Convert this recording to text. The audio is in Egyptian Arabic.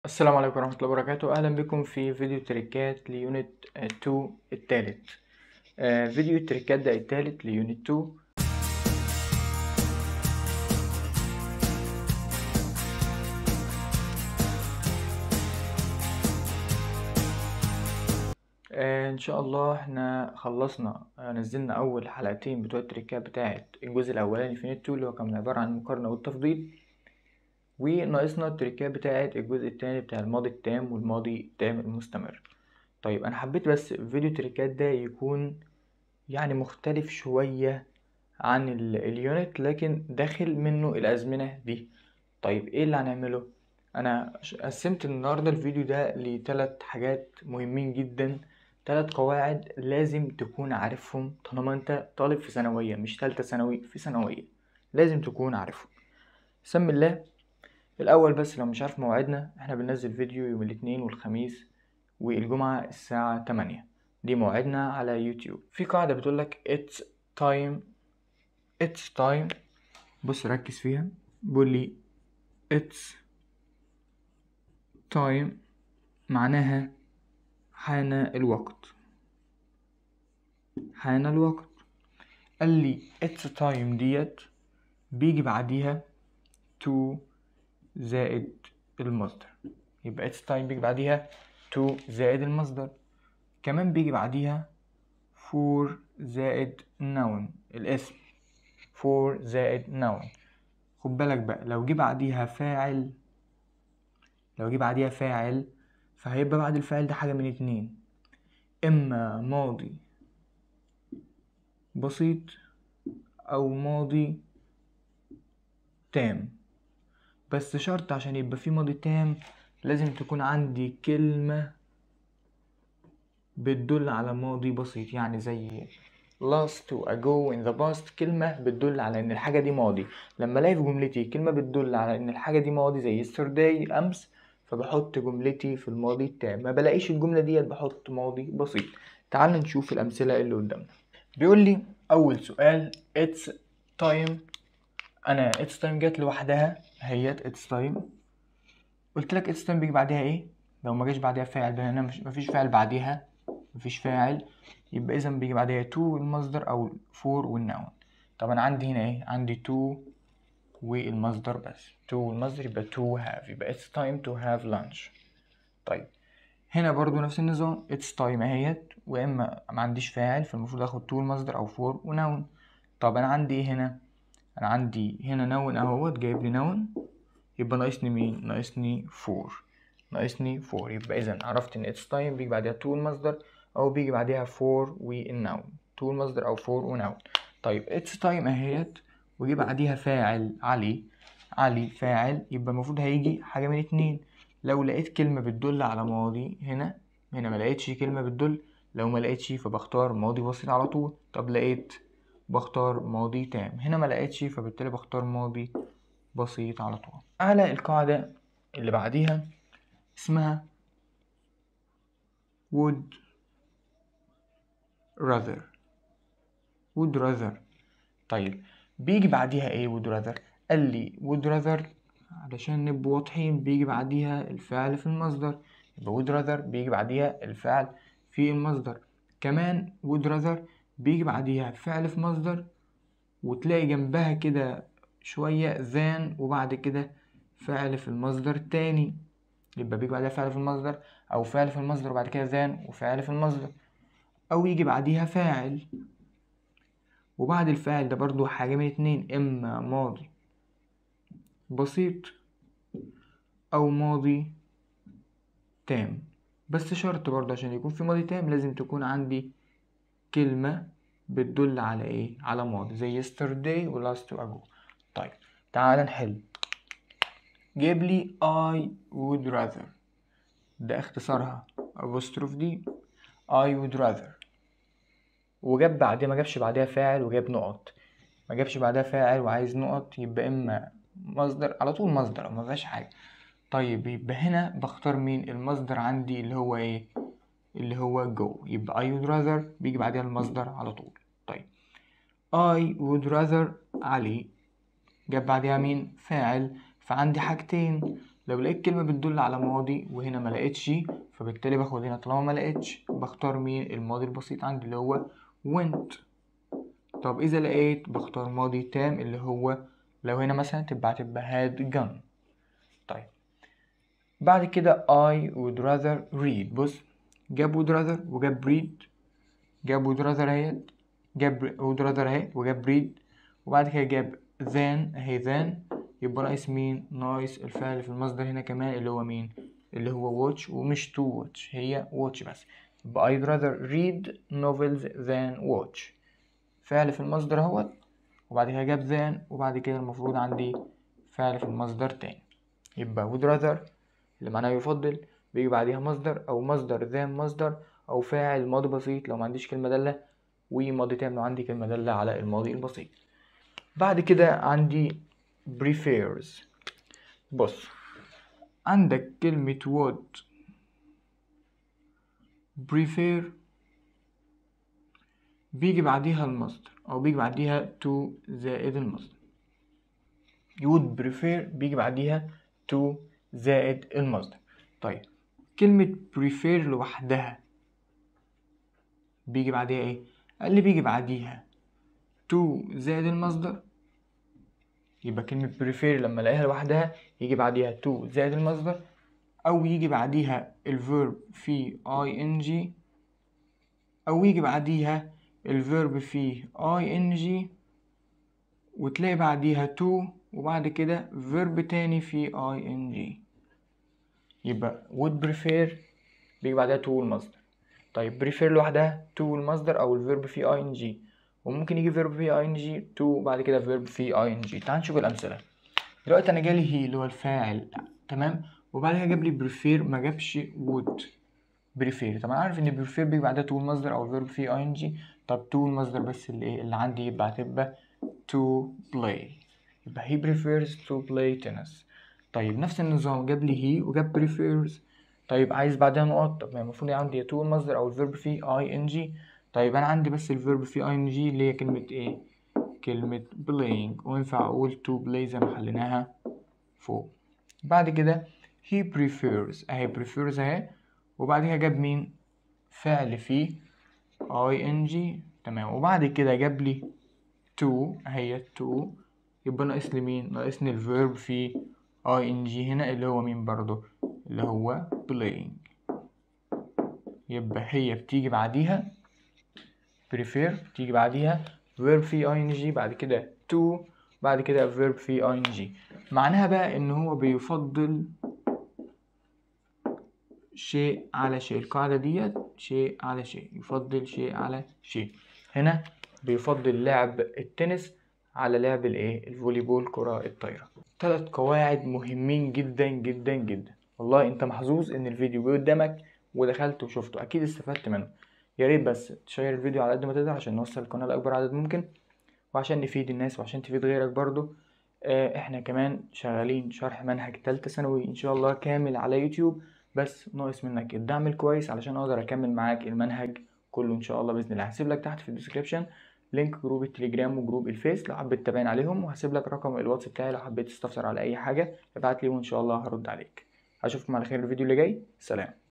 السلام عليكم ورحمة الله وبركاته أهلا بكم في فيديو تريكات ليونت 2 التالت آه، فيديو التريكات ده التالت ليونت 2 آه، إن شاء الله احنا خلصنا آه، نزلنا أول حلقتين بتوع التريكات بتاعت الجزء الأولاني في يونت 2 اللي هو كان عبارة عن المقارنة والتفضيل وناقصنا التريكات بتاعت الجزء التاني بتاع الماضي التام والماضي التام المستمر طيب انا حبيت بس فيديو التريكات ده يكون يعني مختلف شوية عن ال- اليونت لكن داخل منه الأزمنة دي طيب ايه اللي هنعمله انا ش- قسمت النهاردة الفيديو ده لتلات حاجات مهمين جدا تلات قواعد لازم تكون عارفهم طالما انت طالب في ثانوية مش تالتة ثانوي في ثانوية لازم تكون عارفهم بسم الله الأول بس لو مش عارف موعدنا احنا بننزل فيديو يوم الاثنين والخميس والجمعة الساعة 8 دي موعدنا على يوتيوب في قاعدة بتقولك it's time it's time بص ركز فيها بيقول لي it's time معناها حان الوقت حان الوقت قال لي it's time ديت بيجي بعديها to زائد المصدر يبقى it's time بيجي بعديها to زائد المصدر كمان بيجي بعديها for زائد noun الاسم for زائد noun خد بالك بقى لو جه بعديها فاعل لو جه بعديها فاعل فهيبقى بعد الفاعل ده حاجة من اتنين إما ماضي بسيط أو ماضي تام بس شرط عشان يبقى في ماضي تام لازم تكون عندي كلمة بتدل على ماضي بسيط يعني زي last to ago in the past كلمة بتدل على إن الحاجة دي ماضي لما ألاقي في جملتي كلمة بتدل على إن الحاجة دي ماضي زي yesterday أمس فبحط جملتي في الماضي التام ما بلاقيش الجملة ديت بحط ماضي بسيط تعال نشوف الأمثلة اللي قدامنا بيقول لي أول سؤال it's time أنا it's time جت لوحدها هيت it's time قلت لك it's time بيجي بعدها إيه لو ما جاش بعدها فاعل ده هنا مش مفيش فاعل بعديها مفيش فاعل يبقى إذا بيجي بعدها to المصدر أو for والنون طب أنا عندي هنا إيه عندي to والمصدر بس to والمصدر يبقى to have يبقى it's time to have lunch طيب هنا برضو نفس النظام it's time اهيت واما ما عنديش فاعل فالمفروض اخد to المصدر او for ونون طب انا عندي ايه هنا انا عندي هنا نون اهوت جايب لي نون يبقى ناقصني مين ناقصني for ناقصني for يبقى اذا عرفت ان it's time بيجي بعدها to المصدر او بيجي بعدها for والنون to المصدر او for ونون طيب it's time اهيت وجي بعديها فاعل علي علي فاعل يبقى المفروض هيجي حاجة من اتنين لو لقيت كلمة بتدل على ماضي هنا هنا ما لقيتش كلمة بتدل لو ما لقيتش فبختار ماضي بسيط على طول طب لقيت بختار ماضي تام هنا ما لقيتش فبالتالي بختار ماضي بسيط على طول على القاعدة اللي بعديها اسمها would rather would rather طيب بيجي بعديها ايه would rather قال لي would rather علشان نبقى واضحين بيجي بعديها الفعل في المصدر يبقى would rather بيجي بعديها الفعل في المصدر كمان would rather بيجي بعديها فعل في مصدر وتلاقي جنبها كده شوية than وبعد كده فعل في المصدر تاني يبقى بيجي بعدها فعل في المصدر أو فعل في المصدر وبعد كده than وفعل في المصدر أو يجي بعديها فاعل وبعد الفاعل ده برضو حاجة من اتنين إما ماضي بسيط أو ماضي تام بس شرط برضه عشان يكون في ماضي تام لازم تكون عندي كلمة بتدل على ايه على ماضي زي yesterday و last to ago طيب تعال نحل جيب لي I would rather ده اختصارها apostrophe دي I would rather وجاب بعدها ما جابش بعدها فاعل وجاب نقط ما جابش بعدها فاعل وعايز نقط يبقى اما مصدر على طول مصدر ما فيهاش حاجه طيب يبقى هنا بختار مين المصدر عندي اللي هو ايه اللي هو go يبقى I would rather بيجي بعدها المصدر على طول طيب I would rather علي جاب بعدها مين فاعل فعندي حاجتين لو لقيت كلمة بتدل على ماضي وهنا ما لقيتش فبالتالي باخد هنا طالما ما لقيتش بختار مين الماضي البسيط عندي اللي هو went طب إذا لقيت بختار ماضي تام اللي هو لو هنا مثلا تبقى هتبقى had gun طيب بعد كده I would rather read بص جاب would rather وجاب read جاب would rather اهي جاب would rather اهي وجاب read وبعد كده جاب then اهي then يبقى ناقص مين ناقص الفعل في المصدر هنا كمان اللي هو مين اللي هو watch ومش to watch هي watch بس يبقى I'd rather read novels than watch فعل في المصدر اهوت وبعد كده جاب than وبعد كده المفروض عندي فعل في المصدر تاني يبقى would rather اللي معناه يفضل بيجي بعديها مصدر او مصدر than مصدر او فاعل ماضي بسيط لو ما عنديش كلمة دالة وماضي تام لو عندي كلمة دالة على الماضي البسيط بعد كده عندي prefers بص عندك كلمة would prefer بيجي بعديها المصدر أو بيجي بعديها to زائد المصدر would prefer بيجي بعديها to زائد المصدر طيب كلمة prefer لوحدها بيجي بعديها ايه؟ قال لي بيجي بعديها to زائد المصدر يبقى كلمة prefer لما الاقيها لوحدها يجي بعديها to زائد المصدر أو يجي بعديها الفيرب في ing أو يجي بعديها الفيرب فيه ing وتلاقي بعديها to وبعد كده فيرب تاني في ing يبقى would prefer بيجي بعدها to المصدر طيب prefer لوحدها to المصدر أو الفيرب في ing وممكن يجي فيرب في ing to بعد كده فيرب في ing تعال نشوف الأمثلة دلوقتي أنا جالي هي اللي هو الفاعل تمام وبعد كده جاب لي prefer ما جابش would prefer طب أنا عارف إن prefer بيجي بعدها to المصدر أو الفيرب في ing طب to المصدر بس اللي إيه اللي عندي يبقى هتبقى to play يبقى he prefers to play tennis طيب نفس النظام جاب لي he وجاب prefers طيب عايز بعدها نقط طب ما المفروض عندي to المصدر او الفيرب فيه ing طيب انا عندي بس الفيرب فيه ing اللي هي كلمة ايه كلمة playing وينفع اقول to play زي ما حليناها فوق بعد كده he prefers اهي prefers اهي وبعد كده جاب مين فعل فيه ing تمام وبعد كده جاب لي to اهي to يبقى ناقص لي مين ناقصني الفيرب في ing هنا اللي هو مين برضو اللي هو playing يبقى هي بتيجي بعديها prefer بتيجي بعديها verb في ing بعد كده to بعد كده verb في ing معناها بقى ان هو بيفضل شيء على شيء القاعدة ديت شيء على شيء يفضل شيء على شيء هنا بيفضل لعب التنس على لعب الايه الفولي بول كرة الطايرة ثلاث قواعد مهمين جدا جدا جدا والله انت محظوظ ان الفيديو جه قدامك ودخلت وشفته اكيد استفدت منه يا ريت بس تشير الفيديو على قد ما تقدر عشان نوصل القناه لاكبر عدد ممكن وعشان نفيد الناس وعشان تفيد غيرك برضو آه احنا كمان شغالين شرح منهج تالتة ثانوي ان شاء الله كامل على يوتيوب بس ناقص منك الدعم الكويس علشان اقدر اكمل معاك المنهج كله ان شاء الله باذن الله هسيب لك تحت في الديسكريبشن لينك جروب التليجرام وجروب الفيس لو حبيت تتابعني عليهم وهسيب لك رقم الواتس بتاعي لو حبيت تستفسر على اي حاجه ابعت لي وان شاء الله هرد عليك اشوفكم على خير الفيديو اللي جاي سلام